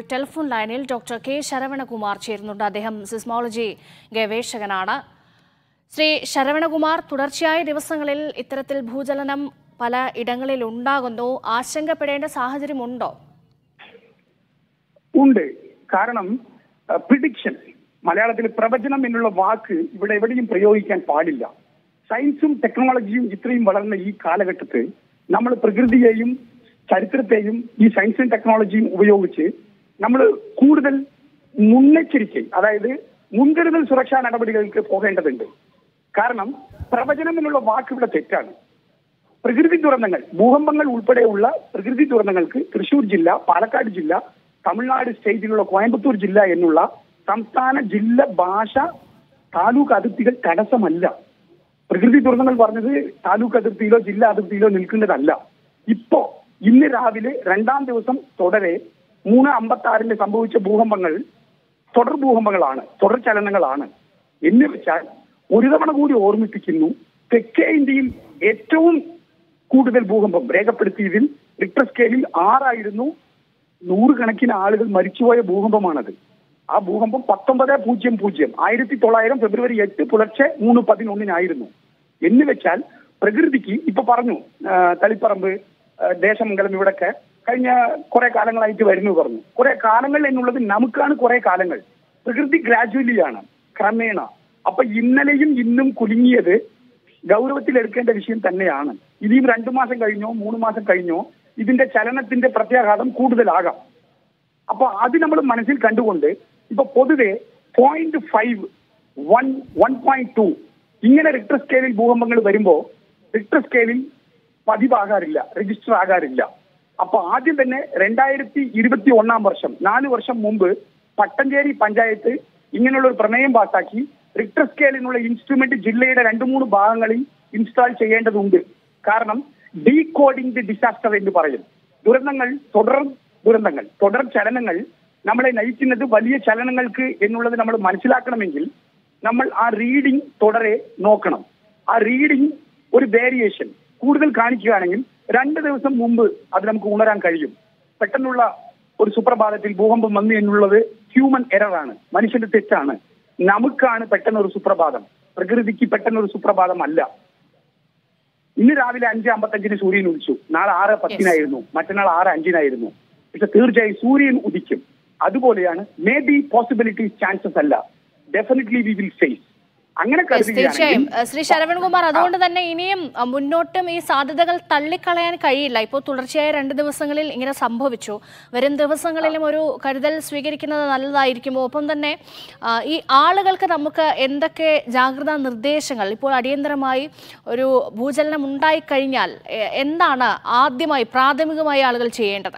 telephone ലൈനിൽ doctor K Saravanakumar ചേരുന്നുണ്ട് അദ്ദേഹം സിസ്മോളജി ഗവേഷകനാണ് ശ്രീ ശരവണകുമാർ തുടർച്ചയായ ദിവസങ്ങളിൽ ഇത്തരത്തിൽ ഭൂചലനം പല ഇടങ്ങളിൽ ഉണ്ടാകുന്നു ആശങ്കപ്പെടേണ്ട സാഹചര്യമുണ്ടോ ഉണ്ട് കാരണം പ്രിഡിക്ഷൻ മലയാളത്തിൽ പ്രവചനം എന്നുള്ള വാക്ക് ഇവിടെ എവിടെയും പ്രയോഗിക്കാൻ പാടില്ല സയൻസും ടെക്നോളജിയും ഇത്രയും വളർന്ന ഈ കാലഘട്ടത്തിൽ നമ്മൾ പ്രകൃതിയെയും ചരിത്രത്തെയും ഈ സയൻസും ടെക്നോളജിയും ഉപയോഗിച്ച് നമ്മൾ കൂടുതൽ മുന്നെച്ചരിക്കை അതായത് മുൻകരുതൽ സുരക്ഷാ നടപടികൾക്ക് പോകേണ്ടതുണ്ട് കാരണം പ്രവചനം എന്നുള്ള വാക്ക് ഇവിടെ തെറ്റാണ് പ്രകൃതി ദുരന്തങ്ങൾ ഭൂകമ്പങ്ങൾ ഉൾപ്പെടെയുള്ള പ്രകൃതി ദുരന്തങ്ങൾക്ക് തൃശൂർ ജില്ല പാലക്കാട് ജില്ല തമിഴ്നാട് സ്റ്റേറ്റിലുള്ള കോയമ്പത്തൂർ ജില്ല എന്നുള്ള സംസ്ഥാന ജില്ല ഭാഷ താലൂക്ക് അതിർത്തികൾ തടസ്സമല്ല പ്രകൃതി ദുരന്തങ്ങൾ പറഞ്ഞത് താലൂക്ക് അതിർത്തിയിലോ ജില്ലാ അതിർത്തിയിലോ നിൽക്കേണ്ടതല്ല ഇപ്പോ ഇന്ന് രാവിലെ രണ്ടാം ദിവസം തുടരെ മൂന്ന് അമ്പത്തി ആറിന് സംഭവിച്ച ഭൂകമ്പങ്ങൾ തുടർ ഭൂകമ്പങ്ങളാണ് തുടർ ചലനങ്ങളാണ് എന്ന് വെച്ചാൽ ഒരു തവണ കൂടി ഓർമ്മിപ്പിക്കുന്നു തെക്കേ ഇന്ത്യയിൽ ഏറ്റവും കൂടുതൽ ഭൂകമ്പം രേഖപ്പെടുത്തിയതിൽ റിക്ടർ സ്കെയിലിൽ ആറായിരുന്നു നൂറുകണക്കിന് ആളുകൾ മരിച്ചുപോയ ഭൂകമ്പമാണത് ആ ഭൂകമ്പം പത്തൊമ്പത് പൂജ്യം പൂജ്യം ആയിരത്തി തൊള്ളായിരം ഫെബ്രുവരി എട്ട് പുലർച്ചെ മൂന്ന് പതിനൊന്നിനായിരുന്നു എന്ന് വെച്ചാൽ പ്രകൃതിക്ക് ഇപ്പൊ പറഞ്ഞു ആ, തളിപ്പറമ്പ് ആ, ദേശമംഗലം ഇവിടൊക്കെ കഴിഞ്ഞ കുറെ കാലങ്ങളായിട്ട് വരുന്നു പറഞ്ഞു കുറെ കാലങ്ങൾ എന്നുള്ളത് നമുക്കാണ് കുറെ കാലങ്ങൾ പ്രകൃതി ഗ്രാജുവലി ആണ് ക്രമേണ അപ്പൊ ഇന്നലെയും ഇന്നും കുലുങ്ങിയത് ഗൗരവത്തിൽ എടുക്കേണ്ട വിഷയം തന്നെയാണ് ഇനിയും രണ്ടു മാസം കഴിഞ്ഞോ മൂന്ന് മാസം കഴിഞ്ഞോ ഇതിന്റെ ചലനത്തിന്റെ പ്രത്യാഘാതം കൂടുതലാകാം അപ്പൊ അത് നമ്മൾ മനസ്സിൽ കണ്ടുകൊണ്ട് ഇപ്പൊ പൊതുവെ point five one one point two ഇങ്ങനെ റിക്ടർ സ്കെയിലിൽ ഭൂകമ്പങ്ങൾ വരുമ്പോ റിക്ടർ സ്കെയിലിൽ പതിവാകാറില്ല രജിസ്റ്റർ ആകാറില്ല അപ്പൊ ആദ്യം തന്നെ രണ്ടായിരത്തി ഇരുപത്തി ഒന്നാം വർഷം നാല് വർഷം മുമ്പ് പട്ടഞ്ചേരി പഞ്ചായത്ത് ഇങ്ങനെയുള്ള ഒരു പ്രമേയം പാസാക്കി റിക്ടർ സ്കെയിലിനുള്ള ഇൻസ്ട്രുമെന്റ് ജില്ലയുടെ രണ്ട് മൂന്ന് ഭാഗങ്ങളിൽ ഇൻസ്റ്റാൾ ചെയ്യേണ്ടതുണ്ട് കാരണം ഡീകോഡിംഗ് ദി ഡിസാസ്റ്റർ എന്ന് പറയും ദുരന്തങ്ങൾ തുടർ ദുരന്തങ്ങൾ തുടർ ചലനങ്ങൾ നമ്മളെ നയിക്കുന്നത് വലിയ ചലനങ്ങൾക്ക് എന്നുള്ളത് നമ്മൾ മനസ്സിലാക്കണമെങ്കിൽ നമ്മൾ ആ റീഡിംഗ് തുടരെ നോക്കണം ആ റീഡിംഗ് ഒരു വേരിയേഷൻ കൂടുതൽ കാണിക്കുകയാണെങ്കിൽ രണ്ട് ദിവസം മുമ്പ് അത് നമുക്ക് ഉണരാൻ കഴിയും പെട്ടെന്നുള്ള ഒരു സുപ്രഭാതത്തിൽ ഭൂകമ്പം വന്നു എന്നുള്ളത് ഹ്യൂമൻ എററാണ് മനുഷ്യന്റെ തെറ്റാണ് നമുക്കാണ് പെട്ടെന്ന് ഒരു സുപ്രഭാതം പ്രകൃതിക്ക് പെട്ടെന്ന് ഒരു സുപ്രഭാതം അല്ല ഇന്ന് രാവിലെ അഞ്ച് അമ്പത്തഞ്ചിന് സൂര്യൻ ഉദിച്ചു നാളെ ആറ് പത്തിനായിരുന്നു മറ്റന്നാൾ ആറ് അഞ്ചിനായിരുന്നു പക്ഷെ തീർച്ചയായും സൂര്യൻ ഉദിക്കും അതുപോലെയാണ് മേ ബി പോസിബിലിറ്റീസ് ചാൻസസ് അല്ല ഡെഫിനറ്റ്ലി വി വിൽ ഫേസ് അങ്ങനെ Yes, തീർച്ചയായും കരുതുകയാണെങ്കിൽ ഏഹ് ശ്രീ ശരവൺകുമാർ അതുകൊണ്ട് തന്നെ ഇനിയും അഹ് മുന്നോട്ടും ഈ സാധ്യതകൾ തള്ളിക്കളയാൻ കഴിയില്ല ഇപ്പോൾ തുടർച്ചയായ രണ്ട് ദിവസങ്ങളിൽ ഇങ്ങനെ സംഭവിച്ചു വരും ദിവസങ്ങളിലും ഒരു കരുതൽ സ്വീകരിക്കുന്നത് നല്ലതായിരിക്കുമോ ഒപ്പം തന്നെ ആ, ഈ ആളുകൾക്ക് നമുക്ക് എന്തൊക്കെ ജാഗ്രതാ നിർദ്ദേശങ്ങൾ ഇപ്പോൾ അടിയന്തരമായി ഒരു ഭൂചലനം ഉണ്ടായിക്കഴിഞ്ഞാൽ എ- എന്താണ് ആദ്യമായി പ്രാഥമികമായി ആളുകൾ ചെയ്യേണ്ടത്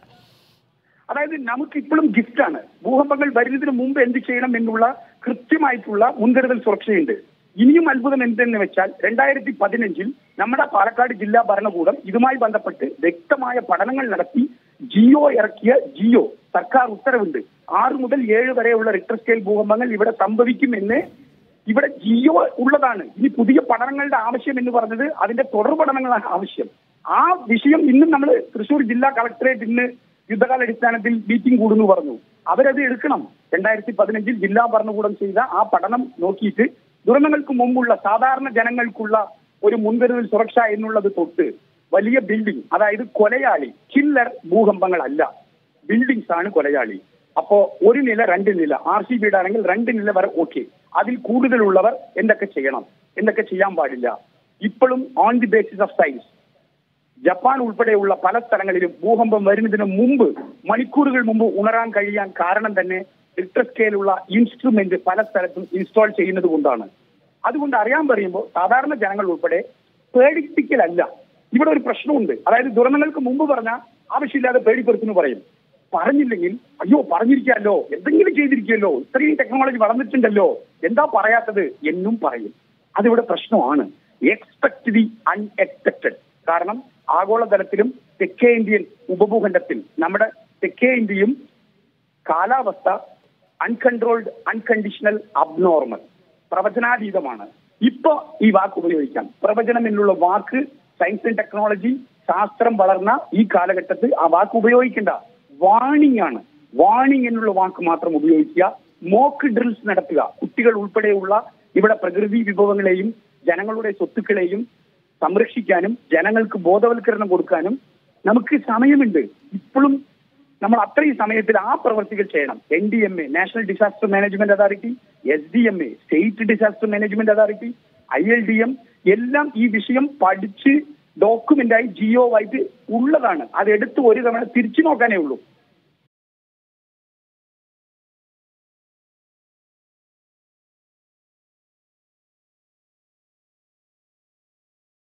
അതായത് നമുക്ക് ഇപ്പോഴും ഗിഫ്റ്റാണ് ഭൂകമ്പങ്ങൾ വരുന്നതിന് മുമ്പ് എന്ത് ചെയ്യണം എന്നുള്ള കൃത്യമായിട്ടുള്ള മുൻകരുതൽ സുരക്ഷയുണ്ട് ഇനിയും അത്ഭുതം എന്തെന്ന് വെച്ചാൽ രണ്ടായിരത്തി പതിനഞ്ചിൽ നമ്മുടെ പാലക്കാട് ജില്ലാ ഭരണകൂടം ഇതുമായി ബന്ധപ്പെട്ട് വ്യക്തമായ പഠനങ്ങൾ നടത്തി ജിയോ ഇറക്കിയ ജിയോ സർക്കാർ ഉത്തരവുണ്ട് ആറ് മുതൽ ഏഴ് വരെയുള്ള റിക്ടർ സ്കെയിൽ ഭൂകമ്പങ്ങൾ ഇവിടെ സംഭവിക്കുമെന്ന് ഇവിടെ ജിയോ ഉള്ളതാണ് ഇനി പുതിയ പഠനങ്ങളുടെ ആവശ്യം എന്ന് പറഞ്ഞത് അതിന്റെ തുടർ പഠനങ്ങളാണ് ആവശ്യം ആ വിഷയം ഇന്നും നമ്മൾ തൃശൂർ ജില്ലാ കളക്ടറേറ്റ് ഇന്ന് യുദ്ധകാലാടിസ്ഥാനത്തിൽ മീറ്റിംഗ് കൂടുന്നു പറഞ്ഞു അവരത് എടുക്കണം രണ്ടായിരത്തി പതിനഞ്ചിൽ ജില്ലാ ഭരണകൂടം ചെയ്ത ആ പഠനം നോക്കിയിട്ട് ദുരന്തങ്ങൾക്ക് മുമ്പുള്ള സാധാരണ ജനങ്ങൾക്കുള്ള ഒരു മുൻകരുതൽ സുരക്ഷ എന്നുള്ളത് തൊട്ട് വലിയ ബിൽഡിംഗ് അതായത് കൊലയാളി കില്ലർ ഭൂകമ്പങ്ങളല്ല ബിൽഡിങ്സ് ആണ് കൊലയാളി അപ്പോ ഒരു നില രണ്ട് നില ആർ സി ബിയുടെ ആണെങ്കിൽ രണ്ട് നില വരെ ഓക്കെ അതിൽ കൂടുതലുള്ളവർ എന്തൊക്കെ ചെയ്യണം എന്തൊക്കെ ചെയ്യാൻ പാടില്ല ഇപ്പോഴും on the basis of science Japan ഉൾപ്പെടെയുള്ള പല സ്ഥലങ്ങളിലും ഭൂകമ്പം വരുന്നതിന് മുമ്പ് മണിക്കൂറുകൾ മുമ്പ് ഉണരാൻ കഴിയാൻ കാരണം തന്നെ റിക്ടർ സ്കെയിലുള്ള ഇൻസ്ട്രുമെന്റ് പല സ്ഥലത്തും ഇൻസ്റ്റാൾ ചെയ്യുന്നത് കൊണ്ടാണ് അതുകൊണ്ട് അറിയാൻ പറയുമ്പോൾ സാധാരണ ജനങ്ങൾ ഉൾപ്പെടെ പേടിപ്പിക്കലല്ല ഇവിടെ ഒരു പ്രശ്നമുണ്ട് അതായത് ദുരന്തങ്ങൾക്ക് മുമ്പ് പറഞ്ഞ ആവശ്യമില്ലാതെ പേടിപ്പെടുത്തുന്നു പറയും പറഞ്ഞില്ലെങ്കിൽ അയ്യോ പറഞ്ഞിരിക്കാമല്ലോ എന്തെങ്കിലും ചെയ്തിരിക്കുമല്ലോ ഇത്രയും ടെക്നോളജി വളർന്നിട്ടുണ്ടല്ലോ എന്താ പറയാത്തത് എന്നും പറയും അതിവിടെ പ്രശ്നമാണ് എക്സ്പെക്ട് ദി അൺഎക്സ്പെക്ടഡ് കാരണം ആഗോളതലത്തിലും തെക്കേ ഇന്ത്യൻ ഉപഭൂഖണ്ഡത്തിൽ നമ്മുടെ തെക്കേ ഇന്ത്യയും കാലാവസ്ഥ അൺകൺട്രോൾഡ് അൺകണ്ടീഷണൽ അബ്നോർമൽ പ്രവചനാതീതമാണ് ഇപ്പൊ ഈ വാക്ക് ഉപയോഗിക്കാം പ്രവചനം എന്നുള്ള വാക്ക് സയൻസ് ആൻഡ് ടെക്നോളജി ശാസ്ത്രം വളർന്ന ഈ കാലഘട്ടത്തിൽ ആ വാക്ക് ഉപയോഗിക്കേണ്ട വാണിംഗ് ആണ് വാണിംഗ് എന്നുള്ള വാക്ക് മാത്രം ഉപയോഗിക്കുക മോക്ക് ഡ്രിൽസ് നടത്തുക കുട്ടികൾ ഉൾപ്പെടെയുള്ള ഇവിടെ പ്രകൃതി വിഭവങ്ങളെയും ജനങ്ങളുടെ സ്വത്തുക്കളെയും സംരക്ഷിക്കാനും ജനങ്ങൾക്ക് ബോധവൽക്കരണം കൊടുക്കാനും നമുക്ക് സമയമുണ്ട് ഇപ്പോഴും നമ്മൾ അത്രയും സമയത്തിൽ ആ പ്രവർത്തികൾ ചെയ്യണം N D M A national disaster management authority S D M A state disaster management authority I L D M എല്ലാം ഈ വിഷയം പഠിച്ച് ഡോക്യുമെന്റായി ജിയോ ആയിട്ട് ഉള്ളതാണ് അത് എടുത്ത് ഒരു തവണ തിരിച്ചു നോക്കാനേ ഉള്ളൂ